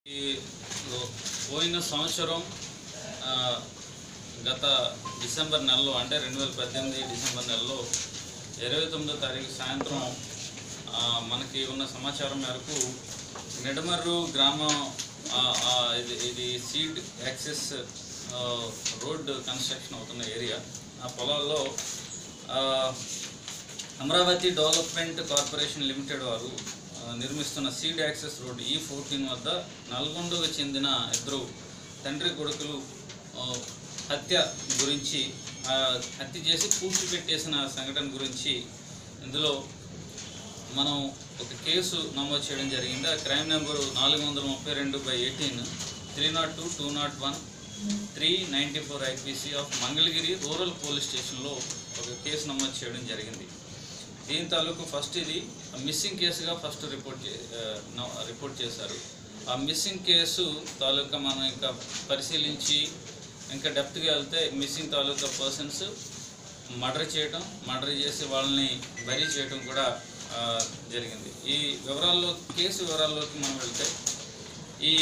ఈ పోయిన సంవత్సరం ఆ, గత డిసెంబర్ నెలలో అంటే రెండు వేల పద్దెనిమిది డిసెంబర్ నెలలో ఇరవై తొమ్మిదో తారీఖు సాయంత్రం ఆ, మనకి ఉన్న సమాచారం మేరకు నిడమర్రు గ్రామం ఆ, ఆ, ఇది ఇది సీడ్ యాక్సెస్ ఆ, రోడ్ కన్స్ట్రక్షన్ అవుతున్న ఏరియా ఆ పొలాల్లో ఆ, అమరావతి డెవలప్మెంట్ కార్పొరేషన్ లిమిటెడ్ వారు ఆ, నిర్మిస్తున్న సీడ్ యాక్సెస్ రోడ్ ఈ ఫోర్టీన్ వద్ద నల్గొండకు చెందిన ఇద్దరు తండ్రి కొడుకులు ఆ, హత్య గురించి ఆ, హత్య చేసి పూడ్చి పెట్టేసిన సంఘటన గురించి ఇందులో మనం ఒక కేసు నమోదు చేయడం జరిగింది ఆ క్రైమ్ నెంబరు నాలుగు వందల ముప్పై రెండు by eighteen three naught two two naught one three ninety four IPC of Mangalagiri rural police స్టేషన్లో ఒక కేసు నమోదు చేయడం జరిగింది దీని తాలూకు ఫస్ట్ ఇది మిస్సింగ్ కేసుగా ఫస్ట్ రిపోర్ట్ చే ఆ, న- రిపోర్ట్ చేశారు ఆ మిస్సింగ్ కేసు తాలూకా మనం ఇంకా పరిశీలించి ఇంకా డెప్త్గా వెళ్తే మిస్సింగ్ తాలూకా పర్సన్స్ మర్డర్ చేయడం మర్డర్ చేసి వాళ్ళని బరీ చేయడం కూడా ఆ, జరిగింది ఈ వివరాల్లో కేసు వివరాల్లోకి మనం వెళ్తే ఈ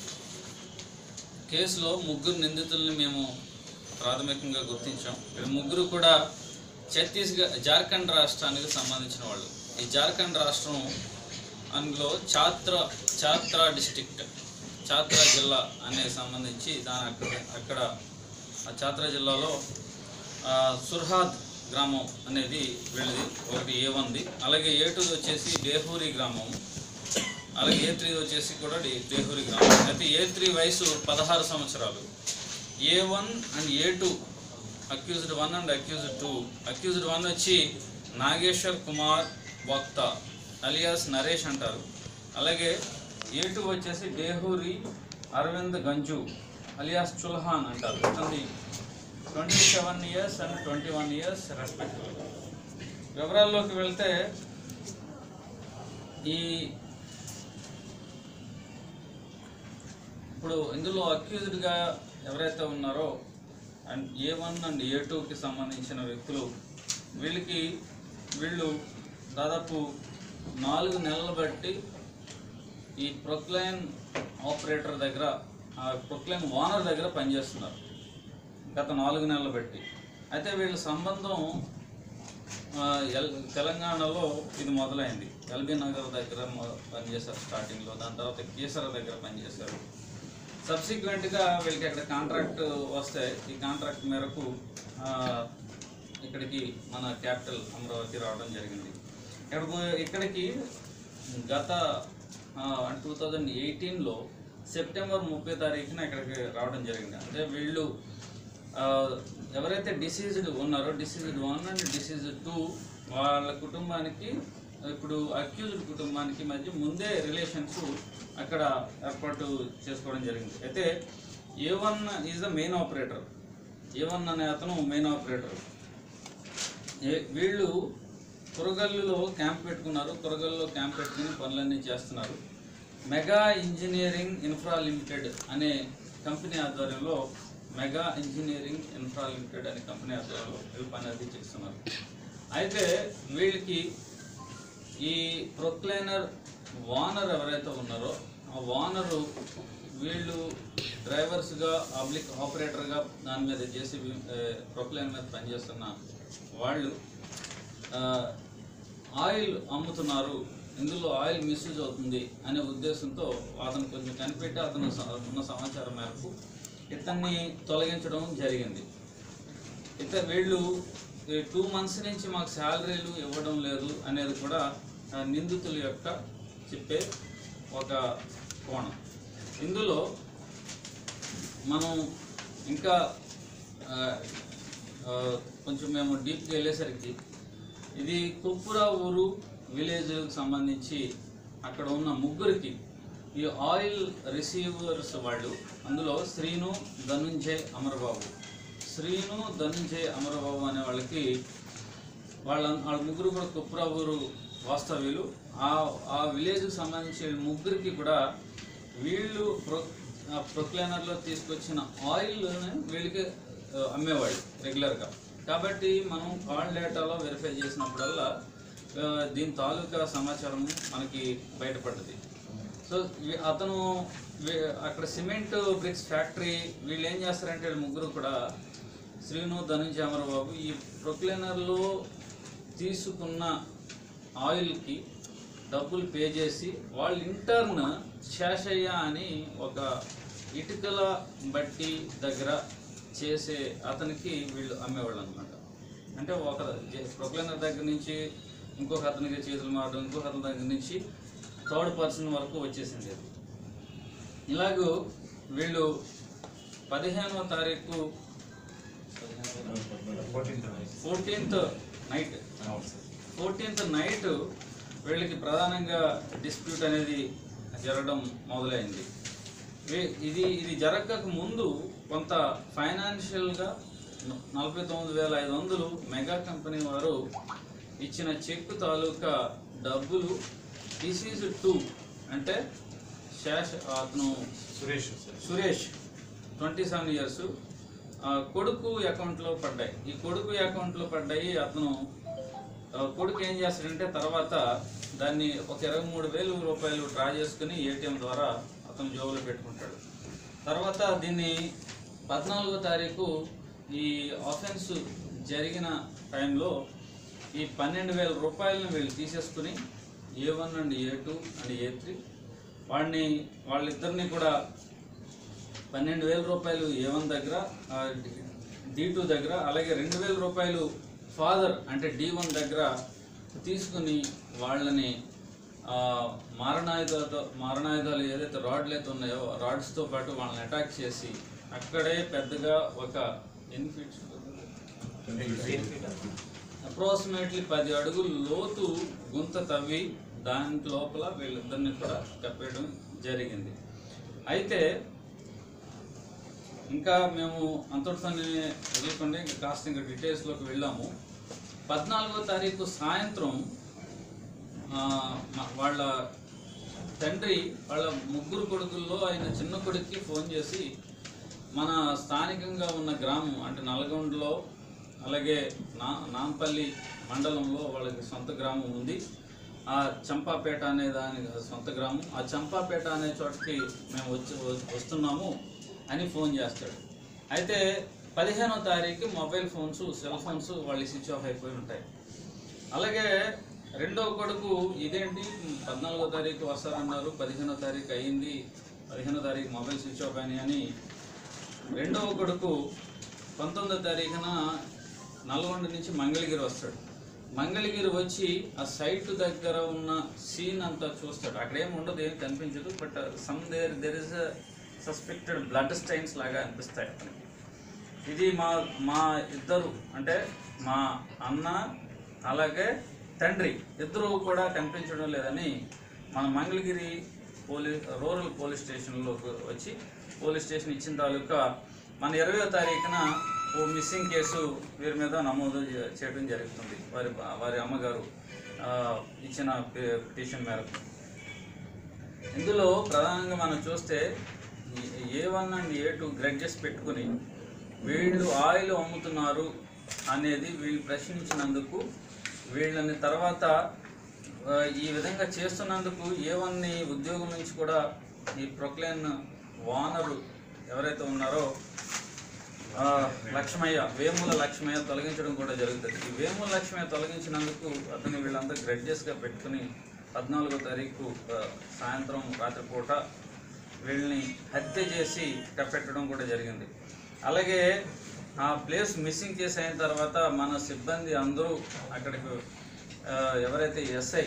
కేసులో ముగ్గురు నిందితుల్ని మేము ప్రాథమికంగా గుర్తించాం ఇక్కడ ముగ్గురు కూడా ఛత్తీస్గఢ్ జార్ఖండ్ రాష్ట్రానికి సంబంధించిన వాళ్ళు ఈ జార్ఖండ్ రాష్ట్రం అందులో ఛాత్ర ఛాత్రా డిస్టిక్ట్ ఛాత్రా జిల్లా అనే సంబంధించి దాని అక్కడ అక్కడ ఆ ఛాత్రా జిల్లాలో ఆ, సుర్హాద్ గ్రామం అనేది వెళ్ళింది ఒకటి ఏ వన్ది అలాగే ఏ టూది వచ్చేసి డేహూరి గ్రామం అలాగే ఏ త్రీ వచ్చేసి కూడా డే- డేహూరి గ్రామం అయితే ఏ త్రీ వయసు పదహారు సంవత్సరాలు A one and A two accused one and accused two accused one వచ్చి నాగేశ్వర్ కుమార్ వక్తా అలియాస్ నరేష్ అంటారు అలాగే ఏ టూ వచ్చేసి డేహూరి అరవింద్ గంజు అలియాస్ చుల్హాన్ అంటారు ఇతని twenty seven years and twenty one years respective వివరాల్లోకి వెళ్తే ఈ ఇప్పుడు ఇందులో అక్యూజ్డ్గా ఎవరైతే ఉన్నారో and A one and A టూకి సంబంధించిన వ్యక్తులు వీళ్ళకి వీళ్ళు దాదాపు నాలుగు నెలలు బట్టి ఈ ప్రొక్లైన్ ఆపరేటర్ దగ్గర ఆ ప్రొక్లైన్ ఓనర్ దగ్గర పనిచేస్తున్నారు గత నాలుగు నెలలు బట్టి అయితే వీళ్ళ సంబంధం ఆ, ఎల్ తెలంగాణలో ఇది మొదలైంది ఎల్బీ నగర్ దగ్గర మొ- పనిచేశారు స్టార్టింగ్లో దాని తర్వాత కీసర దగ్గర పనిచేశారు సబ్సిక్వెంట్గా వీళ్ళకి అక్కడ కాంట్రాక్ట్ వస్తే ఈ కాంట్రాక్ట్ మేరకు ఆ, ఇక్కడికి మన క్యాపిటల్ అమరావతి రావడం జరిగింది ఇక్కడికి ఇక్కడికి గత టూ థౌజండ్ ఎయిటీన్లో సెప్టెంబర్ ముప్పై తారీఖున ఇక్కడికి రావడం జరిగింది అంటే వీళ్ళు ఆ, ఎవరైతే డిసీజ్డ్ ఉన్నారో deceased one and deceased two వాళ్ళ కుటుంబానికి ఇప్పుడు అక్యూజ్డ్ కుటుంబానికి మధ్య ముందే రిలేషన్స్ అక్కడ ఏర్పాటు చేసుకోవడం జరిగింది అయితే A one is the main operator A one అనే అతను మెయిన్ ఆపరేటర్ ఏ- వీళ్ళు కురగల్లులో క్యాంప్ పెట్టుకున్నారు కురగల్లులో క్యాంప్ పెట్టుకుని పనులన్నీ చేస్తున్నారు మెగా ఇంజనీరింగ్ ఇన్ఫ్రా లిమిటెడ్ అనే కంపెనీ ఆధ్వర్యంలో మెగా ఇంజనీరింగ్ ఇన్ఫ్రా లిమిటెడ్ అనే కంపెనీ ఆధ్వర్యంలో వీళ్ళు పని అది చేస్తున్నారు అయితే వీళ్ళకి ఈ ప్రొక్లైనర్ వానర్ ఎవరైతే ఉన్నారో ఆ వానరు వీళ్ళు డ్రైవర్స్గా పబ్లిక్ ఆపరేటర్గా దాని మీద చేసి ప్రొక్లైన్ మీద పనిచేస్తున్న వాళ్ళు ఆ, ఆయిల్ అమ్ముతున్నారు ఇందులో ఆయిల్ మిస్యూజ్ అవుతుంది అనే ఉద్దేశంతో అతను కొంచెం కనిపెట్టి అతను స- ఉన్న సమాచారం మేరకు ఇతన్ని తొలగించడం జరిగింది ఇత వీళ్ళు టూ మంత్స్ నుంచి మాకు శాలరీలు ఇవ్వడం లేదు అనేది కూడా ఆ, నిందితుల యొక్క చెప్పే ఒక కోణం ఇందులో మనం ఇంకా ఆ, ఆ, కొంచెం మేము డీప్గా వెళ్ళేసరికి ఇది కుప్పుర ఊరు విలేజ్కి సంబంధించి అక్కడ ఉన్న ముగ్గురికి ఈ ఆయిల్ రిసీవర్స్ వాళ్ళు అందులో శ్రీను ధనుంజయ్ అమరబాబు శ్రీను ధనుంజయ్ అమరబాబు అనే వాళ్ళకి వాళ్ళ వాళ్ళ ముగ్గురు కూడా కుప్రా ఊరు వాస్తవ్యులు ఆ ఆ విలేజ్కి సంబంధించి వీళ్ళ ముగ్గురికి కూడా వీళ్ళు ప్రొ ఆ ప్రొక్లైనర్లో తీసుకొచ్చిన ఆయిల్ వీళ్ళకి ఆ, అమ్మేవాళ్ళు రెగ్యులర్గా కాబట్టి మనం కాల్ డేటాలో వెరిఫై చేసినప్పుడల్లా ఆ, దీని తాలూకా సమాచారం మనకి బయటపడ్డది సో ఈ- అతను వీ- అక్కడ సిమెంట్ బ్రిక్స్ ఫ్యాక్టరీ వీళ్ళు ఏం చేస్తారంటే వీళ్ళు ముగ్గురు కూడా శ్రీను ధనుంజయ అమరబాబు ఈ ప్రొక్లైనర్లో తీసుకున్న ఆయిల్కి డబ్బులు పే చేసి వాళ్ళు ఇంటర్న్ శేషయ్య అని ఒక ఇటుకల బట్టి దగ్గర చేసే అతనికి వీళ్ళు అమ్మేవాళ్ళు అనమాట అంటే ఒక ప్రొక్లైనర్ దగ్గర నుంచి ఇంకొక అతనికి చేతులు మారడం ఇంకొక అతని దగ్గర నుంచి థర్డ్ పర్సన్ వరకు వచ్చేసింది అది ఇలాగూ వీళ్ళు పదిహేనవ తారీఖు ఫోర్టీన్త్ నైట్ ఫోర్టీన్త్ నైట్ వీళ్ళకి ప్రధానంగా డిస్ప్యూట్ అనేది జరగడం మొదలైంది వీ- ఇది ఇది జరగక ముందు కొంత ఫైనాన్షియల్గా నలభై తొమ్మిది వేల ఐదు వందలు మెగా కంపెనీ వారు ఇచ్చిన చెక్ తాలూకా డబ్బులు డిసీజ్ టూ అంటే శేష అతను Suresh Suresh twenty seven years కొడుకు అకౌంట్లో పడ్డాయి ఈ కొడుకు అకౌంట్లో పడ్డాయి అతను ఆ, కొడుకు ఏం చేస్తాడంటే తర్వాత దాన్ని ఒక ఇరవై మూడు వేలు రూపాయలు డ్రా చేసుకుని ఏటీఎం ద్వారా అతను జోబులో పెట్టుకుంటాడు తర్వాత దీన్ని పద్నాలుగో తారీఖు ఈ ఆఫెన్స్ జరిగిన టైంలో ఈ పన్నెండు వేల రూపాయలను వీళ్ళు తీసేసుకుని A one and A two and A three వాడిని వాళ్ళిద్దరిని కూడా పన్నెండు వేల రూపాయలు ఏ వన్ దగ్గర డి టూ దగ్గర అలాగే రెండు వేల రూపాయలు ఫాదర్ అంటే డి వన్ దగ్గర తీసుకుని వాళ్ళని ఆ, మారణాయుధాలతో మారణాయుధాలు ఏదైతే రాడ్లు అయితే ఉన్నాయో రాడ్స్తో పాటు వాళ్ళని అటాక్ చేసి అక్కడే పెద్దగా ఒక ఎన్ని ఫీట్స్ అప్రాక్సిమేట్లీ పది అడుగులు లోతు గుంత తవ్వి దాని లోపల వీళ్ళిద్దరిని కూడా కప్పేయడం జరిగింది అయితే ఇంకా మేము అంతటితోనే వదులుకోండి ఇంకా కాస్త ఇంకా డీటెయిల్స్లోకి వెళ్ళాము పద్నాలుగో తారీఖు సాయంత్రం ఆ, మా- వాళ్ళ తండ్రి వాళ్ళ ముగ్గురు కొడుకుల్లో ఆయన చిన్న కొడుక్కి ఫోన్ చేసి మన స్థానికంగా ఉన్న గ్రామం అంటే నల్గొండలో అలాగే నా నాంపల్లి మండలంలో వాళ్ళకి సొంత గ్రామం ఉంది ఆ చంపాపేట అనే దాని సొంత గ్రామం ఆ చంపాపేట అనే చోటకి మేము వచ్చి వస్తున్నాము అని ఫోన్ చేస్తాడు అయితే పదిహేనో తారీఖు మొబైల్ ఫోన్స్ సెల్ ఫోన్స్ వాళ్ళు స్విచ్ ఆఫ్ అయిపోయి ఉంటాయి అలాగే రెండో కొడుకు ఇదేంటి పద్నాలుగో తారీఖు వస్తారన్నారు పదిహేనో తారీఖు అయింది పదిహేనో తారీఖు మొబైల్ స్విచ్ ఆఫ్ అయినాయి అని రెండవ కొడుకు పంతొమ్మిదో తారీఖున నల్గొండ నుంచి మంగళగిరి వస్తాడు మంగళగిరి వచ్చి ఆ సైట్ దగ్గర ఉన్న సీన్ అంతా చూస్తాడు అక్కడ ఏమి ఉండదు ఏం కనిపించదు but some there there is suspected blood stains లాగా అనిపిస్తాయి అతనికి ఇది మా మా ఇద్దరు అంటే మా అన్న అలాగే తండ్రి ఇద్దరు కూడా కనిపించడం లేదని మన మంగళగిరి పోలీస్ రూరల్ పోలీస్ స్టేషన్లోకి వచ్చి పోలీస్ స్టేషన్ ఇచ్చిన తాలూకా మన ఇరవయో తారీఖున ఓ మిస్సింగ్ కేసు వీరి మీద నమోదు చే- చేయడం జరుగుతుంది వారి వారి అమ్మగారు ఆ, ఇచ్చిన పి- పిటిషన్ మేరకు ఇందులో ప్రధానంగా మనం చూస్తే A one and A two grudges పెట్టుకుని వీళ్ళు ఆయిల్ అమ్ముతున్నారు అనేది వీళ్ళు ప్రశ్నించినందుకు వీళ్ళని తర్వాత ఆ, ఈ విధంగా చేస్తున్నందుకు ఏ వన్ని ఉద్యోగం నుంచి కూడా ఈ ప్రొక్లైన్ వానరు ఎవరైతే ఉన్నారో ఆ, లక్ష్మయ్య వేముల లక్ష్మయ్య తొలగించడం కూడా జరుగుతుంది ఈ వేముల లక్ష్మయ్య తొలగించినందుకు అతన్ని వీళ్ళంతా గ్రెడ్జెస్గా పెట్టుకుని పద్నాలుగో తారీఖు ఆ, సాయంత్రం రాత్రిపూట వీళ్ళని హత్య చేసి కప్పెట్టడం కూడా జరిగింది అలాగే ఆ ప్లేస్ మిస్సింగ్ కేసు అయిన తర్వాత మన సిబ్బంది అందరూ అక్కడికి ఆ, ఎవరైతే ఎస్ఐ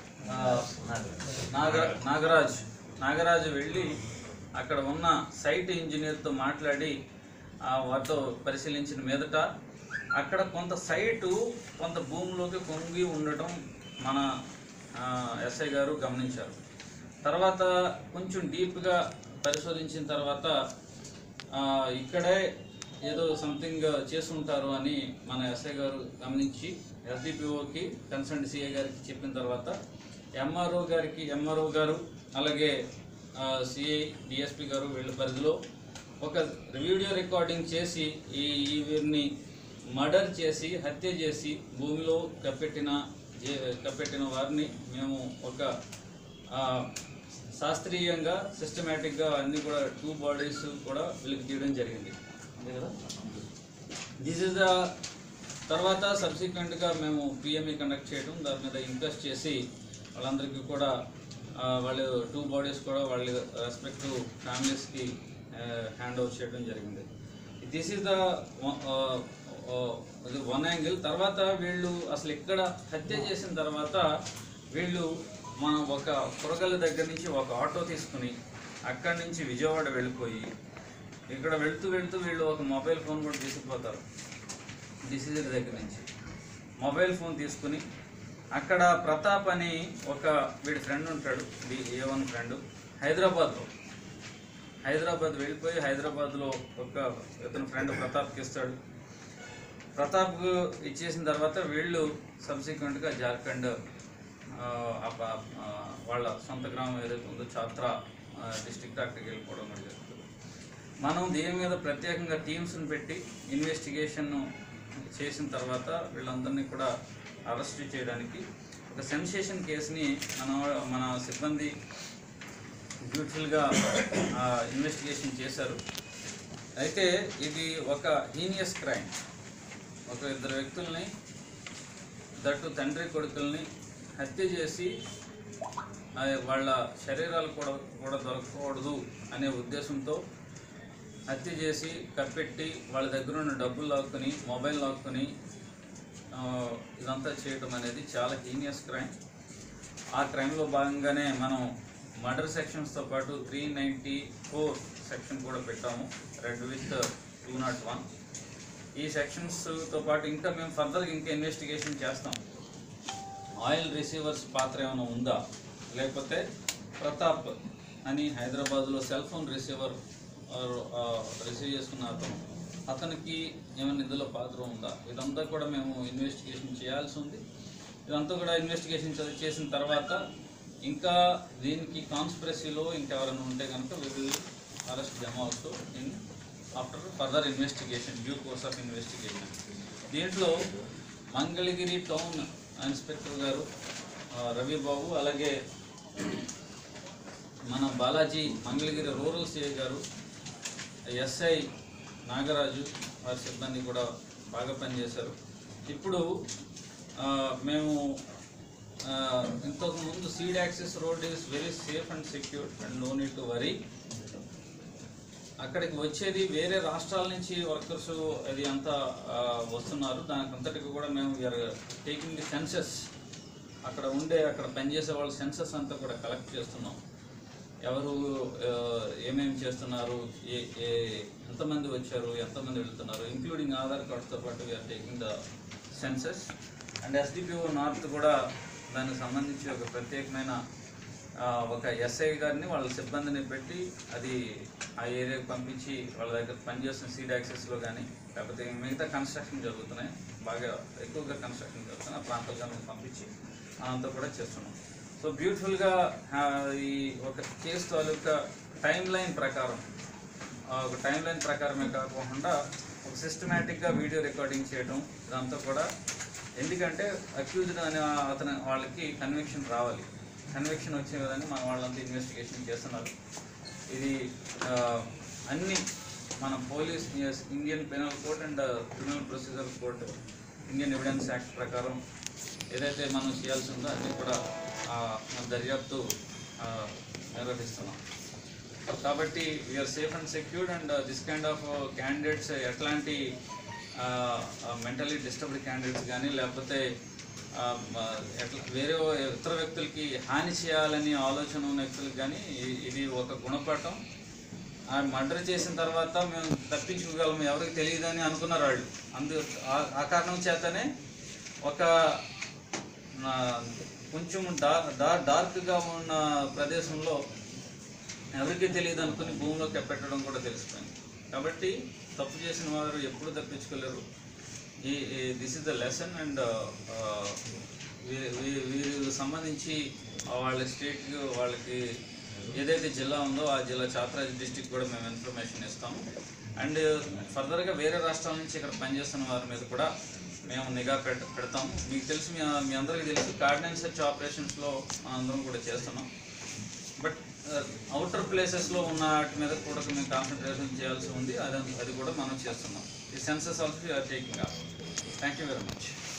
నాగ నాగరాజ్ నాగరాజు వెళ్ళి అక్కడ ఉన్న సైట్ ఇంజనీర్తో మాట్లాడి ఆ, వారితో పరిశీలించిన మీదట అక్కడ కొంత సైటు కొంత భూమిలోకి కొంగి ఉండటం మన ఆ, ఎస్ఐ గారు గమనించారు తర్వాత కొంచెం డీప్గా పరిశోధించిన తర్వాత ఆ, ఇక్కడే ఏదో సంథింగ్ చేసుంటారు అని మన ఎస్ఐ గారు గమనించి ఎస్డిపిఓకి కన్సర్న్ సిఐ గారికి చెప్పిన తర్వాత ఎంఆర్ఓ గారికి ఎంఆర్ఓ గారు అలాగే సిఐ డిఎస్పి గారు వీళ్ళ పరిధిలో ఒక వీడియో రికార్డింగ్ చేసి ఈ ఈ వీరిని మర్డర్ చేసి హత్య చేసి భూమిలో కప్పెట్టిన ఏ- కప్పెట్టిన వారిని మేము ఒక శాస్త్రీయంగా సిస్టమేటిక్గా అన్ని కూడా టూ బాడీస్ కూడా వీళ్ళకి తీయడం జరిగింది అంతే కదా దిస్ ఇస్ ద తర్వాత సబ్సిక్వెంట్గా మేము పిఎంఈ కండక్ట్ చేయడం దాని మీద ఇన్వెస్ట్ చేసి వాళ్ళందరికీ కూడా ఆ, వాళ్ళు టూ బాడీస్ కూడా వాళ్ళ రెస్పెక్టివ్ ఫ్యామిలీస్కి హ్యాండ్ ఓవర్ చేయడం జరిగింది this is the one angle తర్వాత వీళ్ళు అసలు ఇక్కడ హత్య చేసిన తర్వాత వీళ్ళు మన ఒక పురగల దగ్గర నుంచి ఒక ఆటో తీసుకుని అక్కడి నుంచి విజయవాడ వెళ్ళిపోయి ఇక్కడ వెళ్తూ వెళ్తూ వీళ్ళు ఒక మొబైల్ ఫోన్ కూడా తీసుకుపోతారు డిసీజర్ దగ్గర నుంచి మొబైల్ ఫోన్ తీసుకుని అక్కడ ప్రతాప్ అని ఒక వీడి ఫ్రెండ్ ఉంటాడు డి ఏ వన్ ఫ్రెండ్ హైదరాబాద్లో హైదరాబాద్ వెళ్ళిపోయి హైదరాబాద్లో ఒక ఇతని ఫ్రెండ్ ప్రతాప్కి ఇస్తాడు ప్రతాప్ ఇచ్చేసిన తర్వాత వీళ్ళు సబ్సిక్వెంట్గా జార్ఖండ్ ఆ, ఆ ప- ఆ, వాళ్ళ సొంత గ్రామం ఏదైతే ఉందో ఛాత్ర డిస్టిక్ అక్కడికి వెళ్ళిపోవడం కూడా జరుగుతుంది మనం దీని మీద ప్రత్యేకంగా టీమ్స్ని పెట్టి ఇన్వెస్టిగేషన్ చేసిన తర్వాత వీళ్ళందరినీ కూడా అరెస్ట్ చేయడానికి ఒక సెన్సేషన్ కేసుని మన మన సిబ్బంది బ్యూటిఫుల్గా ఇన్వెస్టిగేషన్ చేశారు అయితే ఇది ఒక హీనియస్ క్రైమ్ ఒక ఇద్దరు వ్యక్తుల్ని దట్టు తండ్రి కొడుకుల్ని హత్య చేసి ఆ, వాళ్ళ శరీరాలు కూడా కూడా దొరకకూడదు అనే ఉద్దేశంతో హత్య చేసి కప్పెట్టి వాళ్ళ దగ్గర ఉన్న డబ్బులు లాక్కుని మొబైల్ లాక్కుని ఆ, ఇదంతా చేయడం అనేది చాలా హీనియస్ క్రైమ్ ఆ క్రైమ్లో భాగంగానే మనం మర్డర్ సెక్షన్స్తో పాటు త్రీ నైంటీ ఫోర్ సెక్షన్ కూడా పెట్టాము read with two naught one ఈ సెక్షన్స్తో పాటు ఇంకా మేము ఫర్దర్గా ఇంకా ఇన్వెస్టిగేషన్ చేస్తాం ఆయిల్ రిసీవర్స్ పాత్ర ఏమైనా ఉందా లేకపోతే ప్రతాప్ అని హైదరాబాద్లో సెల్ ఫోన్ రిసీవర్ రిసీవ్ చేసుకున్న అతను అతనికి ఏమైనా ఇందులో పాత్ర ఉందా ఇదంతా కూడా మేము ఇన్వెస్టిగేషన్ చేయాల్సి ఉంది ఇదంతా కూడా ఇన్వెస్టిగేషన్ చే- చేసిన తర్వాత ఇంకా దీనికి కాన్స్పిరసీలో ఇంకెవరైనా ఉంటే కనుక we will arrest them also in after further investigation due course of investigation దీంట్లో మంగళగిరి టౌన్ ఇన్స్పెక్టర్ గారు ఆ, రవి బాబు అలాగే మన Balaji Mangalagiri rural CI garu SI Nagaraju వారి సిబ్బంది కూడా బాగా పనిచేశారు ఇప్పుడు ఆ, మేము ఆ, ఇంతకు ముందు seed access road is very safe and secure and no need to worry అక్కడికి వచ్చేది వేరే రాష్ట్రాల నుంచి వర్కర్స్ అది అంతా ఆ, వస్తున్నారు దానికి అంతటికి కూడా మేము వీఆర్ టేకింగ్ ది సెన్సెస్ అక్కడ ఉండే అక్కడ పనిచేసే వాళ్ళ సెన్సెస్ అంతా కూడా కలెక్ట్ చేస్తున్నాం ఎవరు ఆ, ఏమేమి చేస్తున్నారు ఏ ఏ ఎంతమంది వచ్చారు ఎంతమంది వెళ్తున్నారు ఇంక్లూడింగ్ ఆధార్ కార్డ్తో పాటు we are taking the census and SDPO north కూడా దానికి సంబంధించి ఒక ప్రత్యేకమైన ఆ, ఒక ఎస్ఐ గారిని వాళ్ళ సిబ్బందిని పెట్టి అది ఆ ఏరియాకి పంపించి వాళ్ళ దగ్గర పనిచేస్తున్న సీడ్ యాక్సెస్లో కానీ లేకపోతే మిగతా కన్స్ట్రక్షన్ జరుగుతున్నాయి బాగా ఎక్కువగా కన్స్ట్రక్షన్ జరుగుతున్నాయి ఆ ప్రాంతాలకు పంపించి అంతా కూడా చేస్తున్నాం సో బ్యూటిఫుల్గా ఈ ఒక కేసు తాలూకా టైం లైన్ ప్రకారం ఆ, ఒక టైం లైన్ ప్రకారమే కాకుండా ఒక సిస్టమేటిక్గా వీడియో రికార్డింగ్ చేయడం ఇదంతా కూడా ఎందుకంటే అక్యూజ్డ్ అనే అతను వాళ్ళకి కన్విక్షన్ రావాలి కన్విక్షన్ వచ్చే విధంగా మన వాళ్ళంతా ఇన్వెస్టిగేషన్ చేస్తున్నారు ఇది ఆ, అన్ని మన police Indian penal code and criminal procedure code Indian evidence act ప్రకారం ఏదైతే మనం చేయాల్సి ఉందో అన్నీ కూడా ఆ, మన దర్యాప్తు ఆ, నిర్వహిస్తున్నాం కాబట్టి we are safe and secured and this kind of candidates ఎట్లాంటి మెంటలీ డిస్టర్బ్డ్ క్యాండిడేట్స్ కానీ లేకపోతే ఆ, మ- ఎట్లా వేరే ఇతర వ్యక్తులకి హాని చేయాలని ఆలోచన ఉన్న వ్యక్తులకు కానీ ఇ- ఇది ఒక గుణపాఠం ఆ మర్డర్ చేసిన తర్వాత మేము తప్పించుకోగలము ఎవరికి తెలియదని అనుకున్నారు వాళ్ళు అందు ఆ- ఆ కారణం చేతనే ఒక ఆ, కొంచెం డార్ డార్ డార్క్గా ఉన్న ప్రదేశంలో ఎవరికీ తెలియదు అనుకుని భూమిలోకి పెట్టడం కూడా తెలిసిపోయింది కాబట్టి తప్పు చేసిన వారు ఎప్పుడు తప్పించుకోలేరు ఈ this is the lesson and వీరికి సంబంధించి ఆ వాళ్ళ స్టేట్కి వాళ్ళకి ఏదైతే జిల్లా ఉందో ఆ జిల్లా ఛాత్రాజ్ డిస్టిక్ కూడా మేము ఇన్ఫర్మేషన్ ఇస్తాము అండ్ ఫర్దర్గా వేరే రాష్ట్రాల నుంచి ఇక్కడ పనిచేస్తున్న వారి మీద కూడా మేము నిఘా పెడ పెడతాము మీకు తెలుసు మీ మీ అందరికీ తెలుసు కార్డినెన్స్ సెర్చ్ ఆపరేషన్స్లో అందరం కూడా చేస్తున్నాం బట్ అవుటర్ ప్లేసెస్లో ఉన్న వాటి మీద కూడా మేము కాన్సన్ట్రేషన్ చేయాల్సి ఉంది అది అది కూడా మనం చేస్తున్నాం ఈ census also are taking up thank you very much